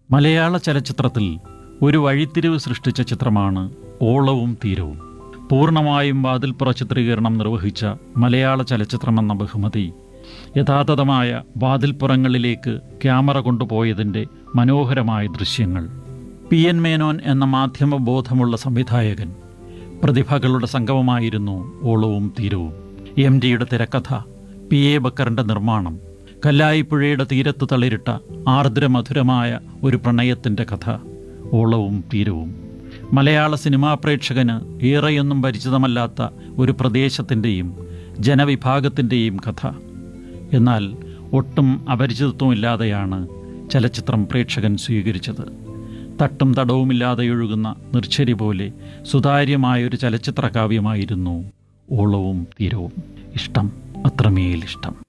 മലയാള ചലച്ചിത്രത്തിൽ ഒരു വഴിത്തിരിവ് സൃഷ്ടിച്ച ചിത്രമാണ് ഓളവും തീരവും പൂർണ്ണമായും വാതിൽപ്പുറ ചിത്രീകരണം നിർവഹിച്ച മലയാള ചലച്ചിത്രമെന്ന ബഹുമതി യഥാതഥമായ വാതിൽപ്പുറങ്ങളിലേക്ക് ക്യാമറ കൊണ്ടുപോയതിൻ്റെ മനോഹരമായ ദൃശ്യങ്ങൾ പി എൻ മേനോൻ എന്ന മാധ്യമബോധമുള്ള സംവിധായകൻ പ്രതിഭകളുടെ സംഗമമായിരുന്നു ഓളവും തീരവും എം ഡിയുടെ തിരക്കഥ പി എ ബക്കറിൻ്റെ നിർമ്മാണം കല്ലായിപ്പുഴയുടെ തീരത്ത് തളിരിട്ട ആർദ്രമധുരമായ ഒരു പ്രണയത്തിൻ്റെ കഥ ഓളവും തീരവും മലയാള സിനിമാ പ്രേക്ഷകന് ഏറെയൊന്നും പരിചിതമല്ലാത്ത ഒരു പ്രദേശത്തിൻ്റെയും ജനവിഭാഗത്തിൻ്റെയും കഥ എന്നാൽ ഒട്ടും അപരിചിതത്വമില്ലാതെയാണ് ചലച്ചിത്രം പ്രേക്ഷകൻ സ്വീകരിച്ചത് തട്ടും തടവുമില്ലാതെ ഒഴുകുന്ന നിർച്ചരി പോലെ സുതാര്യമായൊരു ചലച്ചിത്ര കാവ്യമായിരുന്നു ഓളവും തീരവും ഇഷ്ടം അത്രമേൽ ഇഷ്ടം